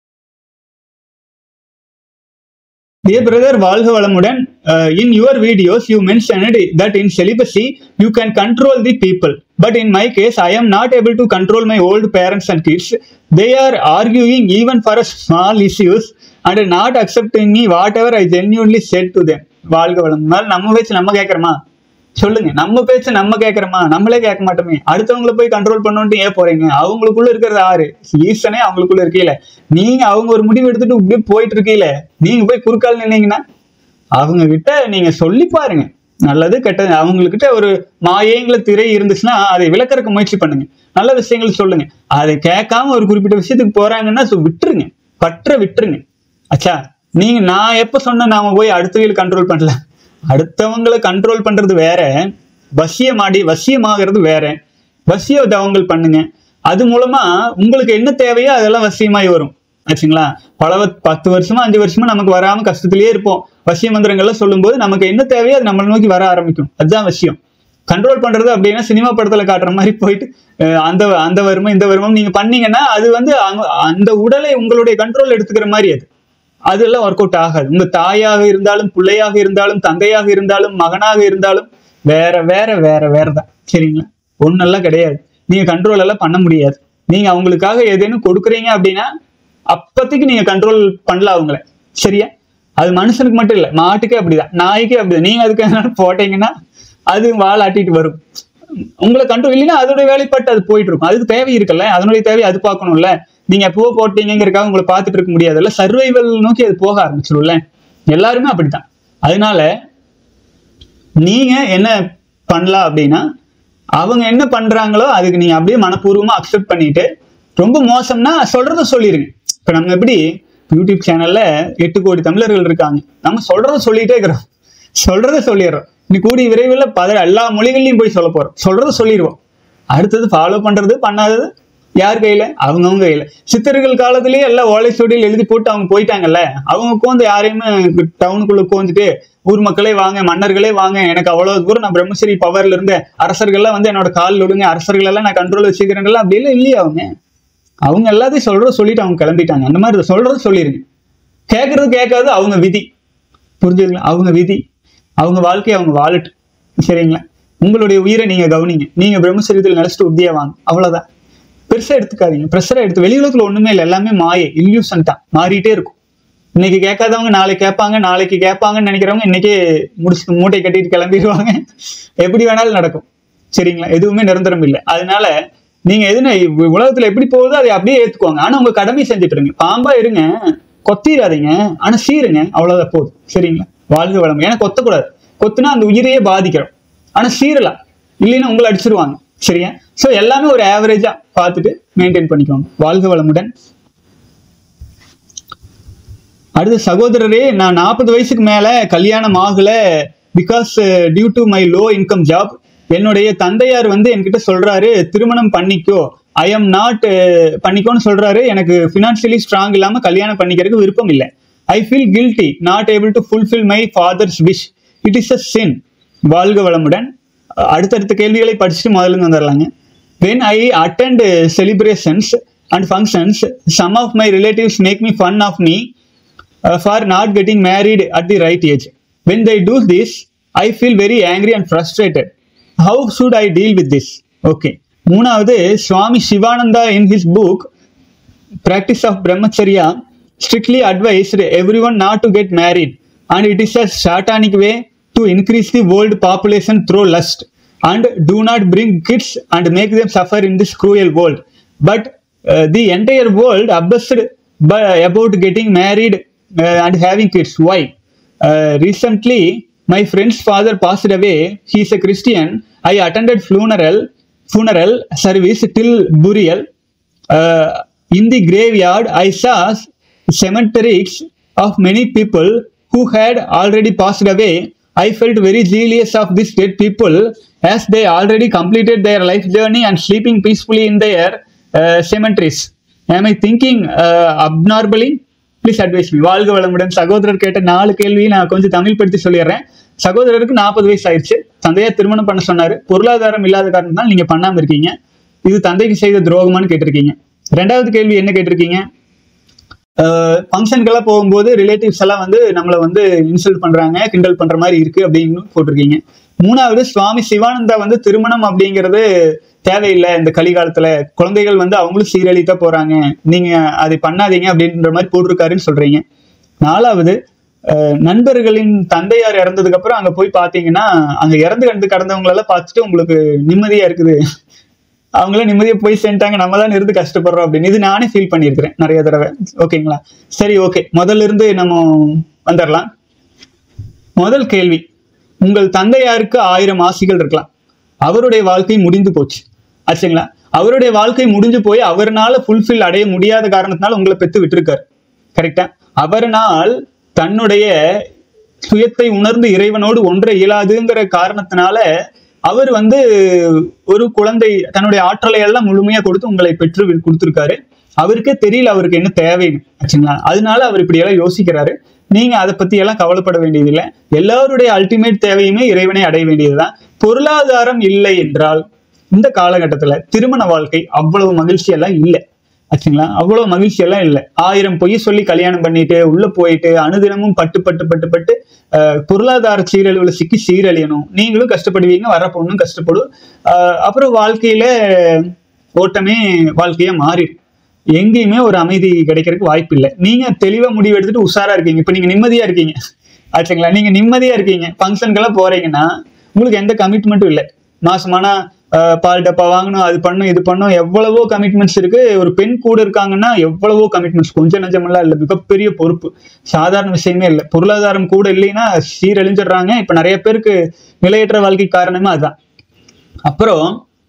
Dear brother, வாழ்க வளமுடன் uh, in your videos you mentioned that in celibacy you can control the people but in my case I am not able to control my old parents and kids they are arguing even for a small issues and not accepting me whatever I genuinely said to them வாழ்க வளம் முதல்ல நம்ம பேச்சு நம்ம கேட்கறோமா சொல்லுங்க நம்ம பேச்சு நம்ம கேட்கறோமா நம்மளே கேட்க மாட்டோமே அடுத்தவங்கள போய் கண்ட்ரோல் பண்ணணும்ட்டு ஏன் போறீங்க அவங்களுக்குள்ள இருக்கிறது ஆறு ஈசனே அவங்களுக்குள்ள இருக்கீல நீங்க அவங்க ஒரு முடிவு எடுத்துட்டு இப்படியே போயிட்டு இருக்கீல நீங்க போய் குறுக்கால் நின்னீங்கன்னா அவங்க கிட்ட நீங்க சொல்லி பாருங்க நல்லது கெட்டது அவங்கக்கிட்ட ஒரு மாயேங்கிற திரை இருந்துச்சுன்னா அதை விளக்கறதுக்கு முயற்சி பண்ணுங்க நல்ல விஷயங்கள் சொல்லுங்க அதை கேட்காம ஒரு குறிப்பிட்ட விஷயத்துக்கு போறாங்கன்னா so விட்டுருங்க பற்ற விட்டுருங்க அச்சா நீங்க நான் எப்ப சொன்ன நாம போய் அடுத்தவங்களை கண்ட்ரோல் பண்ணல அடுத்தவங்களை கண்ட்ரோல் பண்றது வேற வசியமாடி வசியமாகிறது வேற வசிய தவங்கள் பண்ணுங்க அது மூலமா உங்களுக்கு என்ன தேவையோ அதெல்லாம் வசியமாய் வரும் ஆச்சுங்களா பல வ- பத்து வருஷமா அஞ்சு வருஷமா நமக்கு வராம கஷ்டத்திலேயே இருப்போம் வசிய மந்திரங்கள்லாம் சொல்லும்போது நமக்கு என்ன தேவையோ அது நம்மளை நோக்கி வர ஆரம்பிக்கும் அதுதான் விஷயம் கண்ட்ரோல் பண்றது அப்படின்னா சினிமா படத்துல காட்டுற மாதிரி போயிட்டு அஹ், அந்த அந்த வருமம் இந்த வருமம் நீங்க பண்ணீங்கன்னா அது வந்து அங்க- அந்த உடலை உங்களுடைய கண்ட்ரோல் எடுத்துக்கிற மாதிரி அது அதெல்லாம் ஒர்க் அவுட் ஆகாது உங்க தாயாக இருந்தாலும் பிள்ளையாக இருந்தாலும் தந்தையாக இருந்தாலும் மகனாக இருந்தாலும் வேற வேற வேற வேற தான் சரிங்களா ஒன்னெல்லாம் கிடையாது நீங்க கண்ட்ரோல் எல்லாம் பண்ண முடியாது நீங்க அவங்களுக்காக ஏதேனும் கொடுக்குறீங்க அப்படின்னா அப்போதைக்கு நீங்க கண்ட்ரோல் பண்ணல அவங்கள சரியா அது மனுஷனுக்கு மட்டும் இல்ல மாட்டுக்கே அப்படிதான் நாய்க்கே அப்படிதான் நீங்க அதுக்கு எதனால போட்டீங்கன்னா அது வால் ஆட்டிட்டு வரும் உங்களை கண்ட்ரோல் இல்லைன்னா அதோட வேலைப்பாட்டு அது போயிட்டு இருக்கும் அதுக்கு தேவை இருக்குல்ல அதனுடைய தேவை அது பார்க்கணும்ல நீங்க எப்பவோ போட்டீங்கிறதுக்காக உங்களை பார்த்துட்டு இருக்க முடியாதுல்ல சர்வைவல் நோக்கி அது போக ஆரம்பிச்சிடும்ல எல்லாருமே அப்படித்தான் அதனால நீங்க என்ன பண்ணலாம் அப்படின்னா அவங்க என்ன பண்றாங்களோ அதுக்கு நீங்க அப்படியே மனப்பூர்வமா அக்செப்ட் பண்ணிட்டு ரொம்ப மோசம்னா சொல்றத சொல்லிருங்க இப்ப நம்ம எப்படி யூடியூப் சேனல்ல எட்டு கோடி தமிழர்கள் இருக்காங்க நம்ம சொல்றத சொல்லிட்டே இருக்கிறோம் சொல்றத சொல்லிடுறோம் இன்னும் கூடிய விரைவில் பத எல்லா மொழிகள்லையும் போய் சொல்ல போறோம் சொல்றத சொல்லிடுவோம் அடுத்தது ஃபாலோ பண்றது பண்ணாதது யார் கையில அவங்கவுங்க கையில சித்தர்கள் காலத்திலேயே எல்லாம் ஓலை சுவடியில் எழுதி போட்டு அவங்க போயிட்டாங்கல்ல அவங்க உட்காந்து யாரையுமே டவுனுக்குள்ள உட்காந்துட்டு ஊர் மக்களே வாங்க மன்னர்களே வாங்க எனக்கு அவ்வளவு தூரம் நான் பிரம்மஸ்ரீ பவர்ல இருந்த அரசர்கள்லாம் வந்து என்னோட கால் விடுங்க அரசர்கள் எல்லாம் நான் கண்ட்ரோல் வச்சுக்கிறேங்கல்ல அப்படி எல்லாம் இல்லையா அவங்க அவங்க எல்லாத்தையும் சொல்றத சொல்லிட்டு அவங்க கிளம்பிட்டாங்க அந்த மாதிரி சொல்றத சொல்லிருங்க கேட்கறது கேட்காது அவங்க விதி புரிஞ்சுதுங்களா அவங்க விதி அவங்க வாழ்க்கையை அவங்க வாழட்டு சரிங்களா உங்களுடைய உயிரை நீங்க கவனிங்க நீங்க பிரம்மசரீரத்தில் நினைச்சிட்டு உத்தியா வாங்க அவ்வளவுதான் பெருசா எடுத்துக்காதீங்க ப்ரெஷரா எடுத்து வெளி உலகத்துல ஒண்ணுமே இல்லை எல்லாமே மாயை இல்யூஷன் தான் மாறிட்டே இருக்கும் இன்னைக்கு கேட்காதவங்க நாளைக்கு கேட்பாங்க நாளைக்கு கேட்பாங்கன்னு நினைக்கிறவங்க இன்னைக்கே முடிச்சு மூட்டை கட்டிட்டு கிளம்பிடுவாங்க எப்படி வேணாலும் நடக்கும் சரிங்களா எதுவுமே நிரந்தரம் இல்லை அதனால நீங்க எதுனா இவ் உலகத்துல எப்படி போகுதோ அதை அப்படியே ஏத்துக்கோங்க ஆனா உங்க கடமை செஞ்சுட்டு இருங்க பாம்பா இருங்க கொத்திடாதீங்க ஆனா சீருங்க அவ்வளவுதான் போதும் சரிங்களா வாழ்க வளம் ஏன்னா கொத்தக்கூடாது கொத்துனா அந்த உயிரையே பாதிக்கிறோம் ஆனா சீரலாம் இல்லைன்னா உங்களை அடிச்சிருவாங்க சரியா சோ எல்லாமே ஒரு ஆவரேஜா பார்த்துட்டு மெயின்டைன் பண்ணிக்கோங்க வாழ்க வளமுடன் அடுத்த சகோதரரே நான் நாற்பது வயசுக்கு மேல கல்யாணம் ஆகல because due to my low income job என்னுடைய தந்தையார் வந்து என்கிட்ட சொல்றாரு திருமணம் பண்ணிக்கோ ஐ எம் நாட் பண்ணிக்கோன்னு சொல்றாரு எனக்கு ஃபினான்ஷியலி ஸ்ட்ராங் இல்லாம கல்யாணம் பண்ணிக்கிறதுக்கு விருப்பம் இல்லை I feel guilty not able to fulfil my father's wish it is a sin வாழ்க வளமுடன் அஹ் அடுத்தடுத்த கேள்விகளை படிச்சுட்டு முதல்ல இருந்து வந்துடலாங்க when i attend uh, celebrations and functions some of my relatives make me fun of me uh, for not getting married at the right age when they do this i feel very angry and frustrated how should i deal with this okay மூணாவது Swami Sivananda in his book practice of brahmacharya strictly advised everyone not to get married and it is a satanic way to increase the world population through lust and do not bring kids and make them suffer in this cruel world but uh, the entire world obsessed by, about getting married uh, and having kids why uh, recently my friend's father passed away he is a christian i attended funeral funeral service till burial uh, in the graveyard, I saw cemeteries of many people who had already passed away. I felt very jealous of these dead people as they already completed their life journey and sleeping peacefully in their uh, cemeteries. Am I thinking uh, abnormally? Please advise me வாழ்க வளமுடன் சகோதரர் கேட்ட நாலு கேள்வியை நான் கொஞ்சம் தமிழ் படுத்தி சொல்லிடுறேன் சகோதரருக்கு நாற்பது வயசு ஆயிடுச்சு தந்தையா திருமணம் பண்ண சொன்னாரு பொருளாதாரம் இல்லாத காரணத்தினால் நீங்க பண்ணாம இருக்கீங்க இது தந்தைக்கு செய்த துரோகமான்னு கேட்டிருக்கீங்க ரெண்டாவது கேள்வி என்ன கேட்டிருக்கீங்க ஃபங்க்ஷனுக்கெல்லாம் போகும்போது ரிலேட்டிவ்ஸ் எல்லாம் வந்து நம்மளை வந்து இன்சல்ட் பண்றாங்க கிண்டல் பண்ற மாதிரி இருக்கு அப்படின்னு போட்டிருக்கீங்க மூணாவது சுவாமி சிவானந்தா வந்து திருமணம் அப்படிங்கிறது தேவையில்லை இந்த கலிகாலத்துல குழந்தைகள் வந்து அவங்களும் சீரழித்தா போறாங்க நீங்க அதை பண்ணாதீங்க அப்படின்ற மாதிரி போட்டிருக்காருன்னு சொல்றீங்க நாலாவது அஹ், நண்பர்களின் தந்தையார் இறந்ததுக்கு அப்புறம் அங்க போய் பாத்தீங்கன்னா அங்க இறந்து கிடந்து கடந்தவங்களெல்லாம் பார்த்துட்டு உங்களுக்கு நிம்மதியா இருக்குது அவங்கள நிம்மதியா போய் சேர்ந்துட்டாங்க நம்ம தான் இருந்து கஷ்டப்படுறோம் அப்படின்னு இது நானே ஃபீல் பண்ணியிருக்கிறேன் நிறைய தடவை ஓகேங்களா சரி ஓகே முதல்ல இருந்து நம்ம வந்துடலாம் முதல் கேள்வி உங்கள் தந்தையாருக்கு ஆயிரம் ஆசிகள் இருக்கலாம் அவருடைய வாழ்க்கை முடிந்து போச்சு ஆச்சுங்களா அவருடைய வாழ்க்கை முடிஞ்சு போய் அவர்னால ஃபுல்ஃபில் அடைய முடியாத காரணத்தினால உங்களை பெத்து விட்டுருக்காரு கரெக்டா அவர்னால் தன்னுடைய சுயத்தை உணர்ந்து இறைவனோடு ஒன்றை இயலாதுங்கிற காரணத்தினால அவர் வந்து ஒரு குழந்தை தன்னுடைய ஆற்றலை எல்லாம் முழுமையா கொடுத்து உங்களை பெற்று வி- கொடுத்திருக்காரு அவருக்கே தெரியல அவருக்கு என்ன தேவைன்னு ஆச்சுங்களா அதனால அவர் இப்படி எல்லாம் யோசிக்கிறாரு நீங்க அதை பத்தி எல்லாம் கவலைப்பட வேண்டியதில்லை எல்லாருடைய அல்டிமேட் தேவையுமே இறைவனை அடைய வேண்டியதுதான் பொருளாதாரம் இல்லை என்றால் இந்த காலகட்டத்துல திருமண வாழ்க்கை அவ்வளவு மகிழ்ச்சி எல்லாம் இல்லை ஆச்சுங்களா அவ்வளவு மகிழ்ச்சி எல்லாம் இல்லை ஆயிரம் பொய் சொல்லி கல்யாணம் பண்ணிட்டு உள்ள போயிட்டு அனுதினமும் பட்டு பட்டு பட்டு பட்டு அஹ், பொருளாதார சீரழிவுல சிக்கி சீரழியணும் நீங்களும் கஷ்டப்படுவீங்க வர பொண்ணும் கஷ்டப்படும் அஹ், அப்புறம் வாழ்க்கையில ஓட்டமே வாழ்க்கையா மாறிடும் எங்கேயுமே ஒரு அமைதி கிடைக்கிறதுக்கு வாய்ப்பு இல்லை நீங்க தெளிவா முடிவு எடுத்துட்டு உஷாரா இருக்கீங்க இப்ப நீங்க நிம்மதியா இருக்கீங்க ஆச்சுங்களா நீங்க நிம்மதியா இருக்கீங்க ஃபங்க்ஷனுக்கெல்லாம் போறீங்கன்னா உங்களுக்கு எந்த கமிட்மெண்ட்டும் இல்லை மாசமானா ஆஹ், பால் டப்பா வாங்கணும் அது பண்ணும் இது பண்ணும் எவ்வளவோ கமிட்மெண்ட்ஸ் இருக்கு ஒரு பெண் கூட இருக்காங்கன்னா எவ்வளவோ கமிட்மெண்ட்ஸ் கொஞ்சம் நஞ்சமெல்லாம் இல்லை மிகப்பெரிய பொறுப்பு சாதாரண விஷயமே இல்லை பொருளாதாரம் கூட இல்லைன்னா சீரழிஞ்சிடுறாங்க இப்ப நிறைய பேருக்கு நிலையற்ற வாழ்க்கை காரணமே அதுதான் அப்புறம்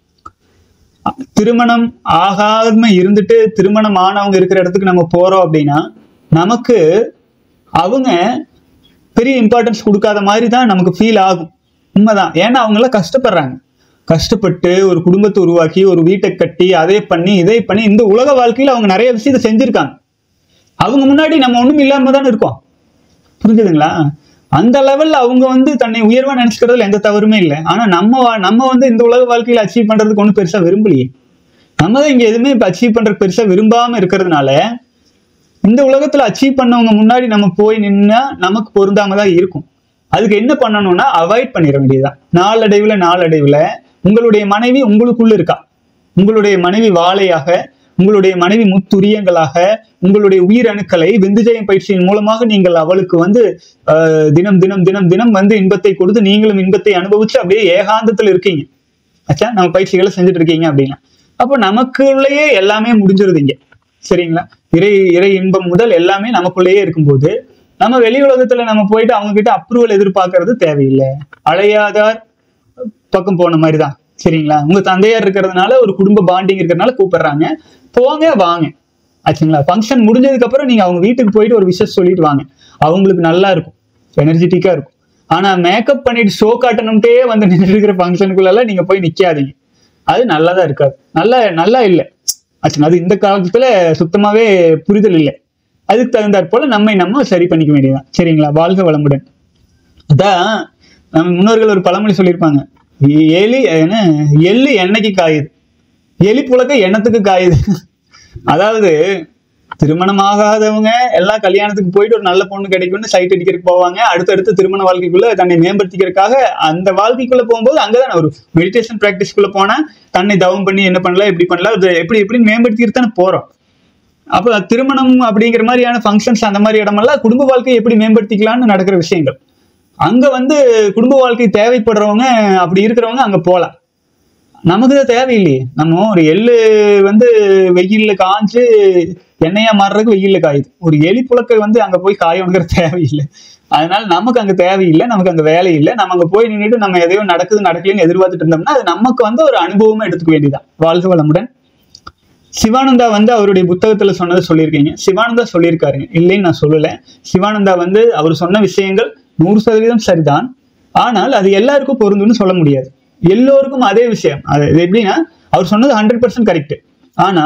திருமணம் ஆகாம இருந்துட்டு திருமணம் ஆனவங்க இருக்கிற இடத்துக்கு நம்ம போறோம் அப்படின்னா நமக்கு அவங்க பெரிய இம்பார்ட்டன்ஸ் கொடுக்காத மாதிரி தான் நமக்கு ஃபீல் ஆகும் உண்மைதான் ஏன்னா அவங்க எல்லாம் கஷ்டப்படுறாங்க கஷ்டப்பட்டு ஒரு குடும்பத்தை உருவாக்கி ஒரு வீட்டை கட்டி அதை பண்ணி இதை பண்ணி இந்த உலக வாழ்க்கையில அவங்க நிறைய விஷயத்தை செஞ்சிருக்காங்க அவங்க முன்னாடி நம்ம ஒண்ணும் இல்லாம தானே இருக்கோம் புரிஞ்சுதுங்களா அந்த லெவல்ல அவங்க வந்து தன்னை உயர்வா நினைச்சுக்கிறதுல எந்த தவறுமே இல்லை ஆனா நம்ம வா- நம்ம வந்து இந்த உலக வாழ்க்கையில அச்சீவ் பண்றதுக்கு ஒன்றும் பெருசா விரும்பலையே நம்ம தான் இங்க எதுவுமே இப்ப அச்சீவ் பண்றதுக்கு பெருசா விரும்பாம இருக்கிறதுனால இந்த உலகத்துல அச்சீவ் பண்ணவங்க முன்னாடி நம்ம போய் நின்னா நமக்கு பொருந்தாம தான் இருக்கும் அதுக்கு என்ன பண்ணணும்னா அவாய்ட் பண்ணிட வேண்டியதுதான் நாளடைவுல நாளடைவுல உங்களுடைய மனைவி உங்களுக்குள்ள இருக்கா உங்களுடைய மனைவி வாழையாக உங்களுடைய மனைவி முத்துரியங்களாக உங்களுடைய உயிரணுக்களை விந்துஜயம் பயிற்சியின் மூலமாக நீங்கள் அவளுக்கு வந்து ஆஹ், தினம் தினம் தினம் தினம் வந்து இன்பத்தை கொடுத்து நீங்களும் இன்பத்தை அனுபவிச்சு அப்படியே ஏகாந்தத்துல இருக்கீங்க ஆச்சா நம்ம பயிற்சிகளை செஞ்சுட்டு இருக்கீங்க அப்படின்னா அப்போ நமக்குள்ளேயே எல்லாமே முடிஞ்சிருது இங்க சரிங்களா இறை இறை இன்பம் முதல் எல்லாமே நமக்குள்ளேயே இருக்கும்போது நம்ம வெளி உலகத்துல நம்ம போயிட்டு அவங்க கிட்ட அப்ரூவல் எதிர்பார்க்கறது தேவையில்லை அழையாதார் பக்கம் போன மாதிரி தான் சரிங்களா உங்க தந்தையார் இருக்கிறதுனால ஒரு குடும்ப பாண்டிங் இருக்கிறதுனால கூப்பிடுறாங்க போங்க வாங்க ஆச்சுங்களா ஃபங்க்ஷன் முடிஞ்சதுக்கு அப்புறம் நீங்க அவங்க வீட்டுக்கு போயிட்டு ஒரு விஷயம் சொல்லிட்டு வாங்க அவங்களுக்கு நல்லா இருக்கும் எனர்ஜெட்டிக்கா இருக்கும் ஆனா மேக்கப் பண்ணிட்டு ஷோ காட்டணும்ட்டே வந்து நின்று இருக்கிற ஃபங்க்ஷனுக்குள்ள நீங்க போய் நிக்காதீங்க அது நல்லதா இருக்காது நல்லா நல்லா இல்லை ஆச்சுங்க அது இந்த காலத்துல சுத்தமாவே புரிதல் இல்லை அதுக்கு தகுந்தாற் போல நம்மை நம்ம சரி பண்ணிக்க வேண்டியதுதான் சரிங்களா வாழ்க வளமுடன் அதான் நம்ம முன்னோர்கள் ஒரு பழமொழி சொல்லியிருப்பாங்க எலி என்ன எள்ளு எண்ணெய்க்கு காயுது எலி புழக்க எண்ணத்துக்கு காயுது அதாவது திருமணம் ஆகாதவங்க எல்லாம் கல்யாணத்துக்கு போயிட்டு ஒரு நல்ல பொண்ணு கிடைக்கும்னு சைட் அடிக்கிறதுக்கு போவாங்க அடுத்தடுத்து திருமண வாழ்க்கைக்குள்ள தன்னை மேம்படுத்திக்கிறதுக்காக அந்த வாழ்க்கைக்குள்ள போகும்போது அங்கதான் ஒரு மெடிடேஷன் ப்ராக்டிஸ்க்குள்ள போனா தன்னை தவம் பண்ணி என்ன பண்ணலாம் எப்படி பண்ணலாம் அது எப்படி எப்படி மேம்படுத்திக்கிட்டு தானே போறோம் அப்போ திருமணம் அப்படிங்கிற மாதிரியான ஃபங்க்ஷன்ஸ் அந்த மாதிரி இடமெல்லாம் குடும்ப வாழ்க்கையை எப்படி மேம்படுத்திக்கலாம்னு நடக்கிற விஷயங்கள் அங்க வந்து குடும்ப வாழ்க்கை தேவைப்படுறவங்க அப்படி இருக்கிறவங்க அங்க போகலாம் நமக்கு தான் தேவையில்லையே நம்ம ஒரு எள்ளு வந்து வெயில்ல காஞ்சு எண்ணெயா மாறுறதுக்கு வெயில்ல காயுது ஒரு எலி புழக்கை வந்து அங்க போய் காயணுங்கிற தேவையில்லை அதனால நமக்கு அங்க தேவையில்லை நமக்கு அங்க வேலை இல்லை நம்ம அங்க போய் நின்றுட்டு நம்ம எதையோ நடக்குது நடக்கலன்னு எதிர்பார்த்துட்டு இருந்தோம்னா அது நமக்கு வந்து ஒரு அனுபவமா எடுத்துக்க வேண்டியதான் வாழ்க வளமுடன் சிவானந்தா வந்து அவருடைய புத்தகத்துல சொன்னதை சொல்லியிருக்கீங்க சிவானந்தா சொல்லியிருக்காருங்க இல்லைன்னு நான் சொல்லல சிவானந்தா வந்து அவர் சொன்ன விஷயங்கள் நூறு சதவீதம் சரிதான் ஆனால் அது எல்லாருக்கும் பொருந்தும்னு சொல்ல முடியாது எல்லோருக்கும் அதே விஷயம் அது இது எப்படின்னா அவர் சொன்னது ஹண்ட்ரட் பர்சன்ட் கரெக்ட் ஆனா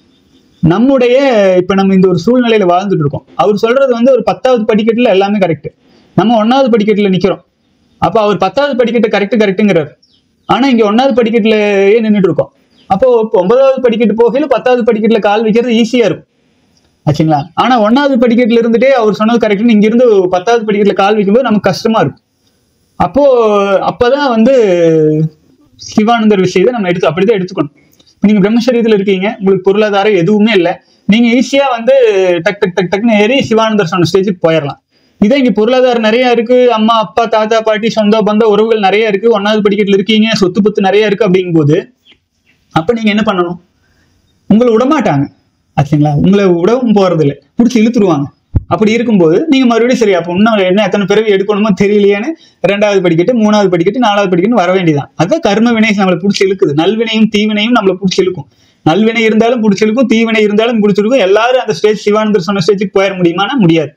நம்முடைய இப்ப நம்ம இந்த ஒரு சூழ்நிலையில வாழ்ந்துட்டு இருக்கோம் அவர் சொல்றது வந்து ஒரு பத்தாவது படிக்கட்டுல எல்லாமே கரெக்ட் நம்ம ஒன்னாவது படிக்கட்டுல நிக்கிறோம் அப்போ அவர் பத்தாவது படிக்கட்டு கரெக்ட் கரெக்ட்டுங்கிறார் ஆனா இங்க ஒன்னாவது படிக்கட்டுலயே நின்றுட்டு இருக்கோம் அப்போ இப்போ ஒன்பதாவது படிக்கட்டு போகையில பத்தாவது படிக்கட்டுல கால் வைக்கிறது ஈஸியா இருக்கும் ஆச்சுங்களா ஆனா ஒன்னாவது படிக்கட்டுல இருந்துட்டே அவர் சொன்னது கரெக்ட்னு இங்க இருந்து பத்தாவது படிக்கட்டுல கால் வைக்கும்போது நமக்கு கஷ்டமா இருக்கும் அப்போ அப்பதான் வந்து சிவானந்தர் விஷயத்தை நம்ம எடுத்து அப்படிதான் எடுத்துக்கணும் இப்ப நீங்க பிரம்மச்சரியத்துல இருக்கீங்க உங்களுக்கு பொருளாதாரம் எதுவுமே இல்லை நீங்க ஈஸியா வந்து டக் டக் டக் டக்னு ஏறி சிவானந்தர் சொன்ன ஸ்டேஜுக்கு போயிடலாம் இதே இங்க பொருளாதாரம் நிறைய இருக்கு அம்மா அப்பா தாத்தா பாட்டி சொந்த பந்த உறவுகள் நிறைய இருக்கு ஒன்னாவது படிக்கட்டுல இருக்கீங்க சொத்து பத்து நிறைய இருக்கு அப்படிங்கும்போது அப்ப நீங்க என்ன பண்ணணும் உங்களை விடமாட்டாங்க ஆச்சுங்களா உங்களை விடவும் போறது இல்லை பிடிச்சி இழுத்துருவாங்க அப்படி இருக்கும்போது நீங்க மறுபடியும் சரி அப்போ இன்னும் என்ன எத்தனை பிறவி எடுக்கணுமோ தெரியலையேன்னு ரெண்டாவது படிக்கட்டு மூணாவது படிக்கட்டு நாலாவது படிக்கட்டு வர வேண்டியதான் அதான் கர்ம வினை நம்மளை பிடிச்சி இழுக்குது நல்வினையும் தீவினையும் நம்மளை பிடிச்சி இழுக்கும் நல்வினை இருந்தாலும் பிடிச்சி இழுக்கும் தீவினை இருந்தாலும் பிடிச்சிருக்கும் எல்லாரும் அந்த ஸ்டேஜ் சிவானந்தர் சொன்ன ஸ்டேஜுக்கு போயிட முடியுமானா முடியாது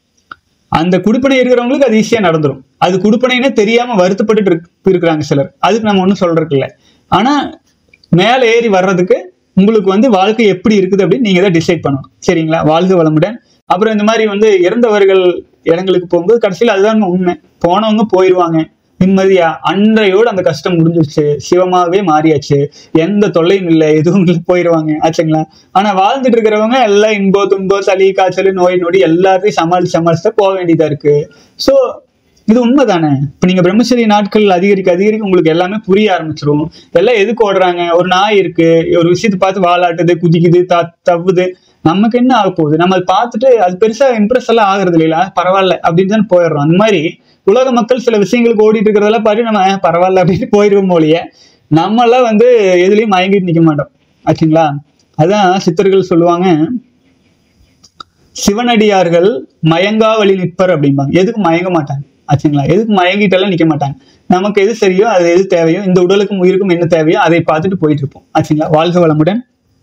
அந்த குடுப்பனை இருக்கிறவங்களுக்கு அது ஈஸியா நடந்துரும் அது குடுப்பனைன்னு தெரியாம வருத்தப்பட்டு இருக்கிறாங்க சிலர் அதுக்கு நம்ம ஒன்றும் சொல்றதுக்கு இல்லை ஆனா மேல ஏறி வர்றதுக்கு உங்களுக்கு வந்து வாழ்க்கை எப்படி இருக்குது அப்படின்னு நீங்க தான் டிசைட் பண்ணணும் சரிங்களா வாழ்க வளமுடன் அப்புறம் இந்த மாதிரி வந்து இறந்தவர்கள் இடங்களுக்கு போகும்போது கடைசியில் அதுதான் உண்மை போனவங்க போயிடுவாங்க நிம்மதியா அன்றையோடு அந்த கஷ்டம் முடிஞ்சிருச்சு சிவமாவே மாறியாச்சு எந்த தொல்லையும் இல்லை எதுவும் இல்லை போயிடுவாங்க ஆச்சுங்களா ஆனா வாழ்ந்துட்டு இருக்கிறவங்க எல்லாம் இன்போ துன்போ சளி காய்ச்சல் நோய் நொடி எல்லாத்தையும் சமாளிச்சு சமாளிச்சு தான் போக வேண்டியதா இருக்கு ஸோ இது உண்மைதானே இப்போ நீங்க பிரம்மச்சரிய நாட்கள் அதிகரிக்க அதிகரிக்க உங்களுக்கு எல்லாமே புரிய ஆரம்பிச்சிரும் எல்லாம் எதுக்கு ஓடுறாங்க ஒரு நாய் இருக்கு ஒரு விஷயத்தை பார்த்து வாலாட்டுது குதிக்குது த தவ்வுது நமக்கு என்ன ஆக போகுது நம்ம அதை பார்த்துட்டு அது பெருசா இம்ப்ரெஸ் எல்லாம் ஆகுறது இல்லைங்களா பரவாயில்ல அப்படின்னு தான் போயிடுறோம் அந்த மாதிரி உலக மக்கள் சில விஷயங்களுக்கு ஓடிட்டு இருக்கிறதெல்லாம் பார்த்து நம்ம "அஹ், பரவாயில்ல அப்படின்னு போயிடுவோம் மொழிய நம்மளாம் வந்து எதுலயும் மயங்கிட்டு நிக்க மாட்டோம் ஆச்சுங்களா அதான் சித்தர்கள் சொல்லுவாங்க சிவனடியார்கள் மயங்கா வழி நிற்பர் அப்படிம்பாங்க எதுக்கு மயங்க மாட்டாங்க ஆச்சுங்களா எதுக்கு மயங்கிட்டெல்லாம் நிக்க மாட்டாங்க நமக்கு எது சரியோ அது எது தேவையோ இந்த உடலுக்கும் உயிருக்கும் என்ன தேவையோ அதை பார்த்துட்டு போயிட்டு இருப்போம் ஆச்சுங்களா வாழ்க வளமுடன்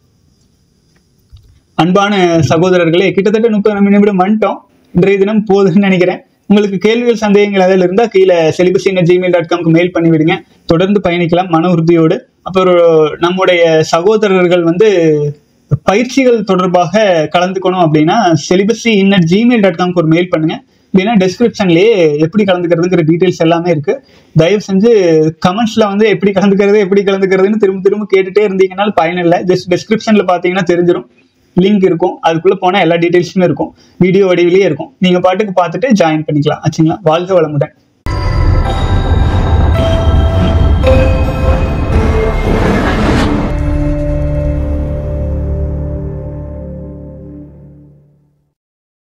அன்பான சகோதரர்களே கிட்டத்தட்ட முப்பது நிமிடம் வந்துட்டோம் இன்றைய தினம் போதுன்னு நினைக்கிறேன் உங்களுக்கு கேள்விகள் சந்தேகங்கள் அதில் இருந்தால் கீழே செலிபசி ஜிமெயில் டாட் காம்க்கு மெயில் பண்ணி விடுங்க தொடர்ந்து பயணிக்கலாம் மன உறுதியோடு அப்புறம் நம்முடைய சகோதரர்கள் வந்து பயிற்சிகள் தொடர்பாக கலந்துக்கணும் அப்படின்னா செலிபசி இன்னட் ஜிமெயில் டாட் காம்க்கு ஒரு மெயில் பண்ணுங்க இல்லைன்னா டெஸ்கிரிப்ஷன்லேயே எப்படி கலந்துக்கிறதுங்கிற டீட்டெயில்ஸ் எல்லாமே இருக்கு தயவு செஞ்சு கமெண்ட்ஸ்ல வந்து எப்படி கலந்துக்கிறது எப்படி கலந்துக்கிறதுன்னு திரும்ப திரும்ப கேட்டுட்டே இருந்தீங்கனாலும் பயனில்லை ஜஸ்ட் டெஸ்கிரிப்ஷன்ல பார்த்தீங்கன்னா தெரிஞ்சிடும் லிங்க் இருக்கும் அதுக்குள்ள போனா எல்லா டீட்டெயில்ஸுமே இருக்கும் வீடியோ வடிவிலேயே இருக்கும் நீங்க பாட்டுக்கு பார்த்துட்டு ஜாயின் பண்ணிக்கலாம் ஆச்சுங்களா வாழ்க வளமுடன்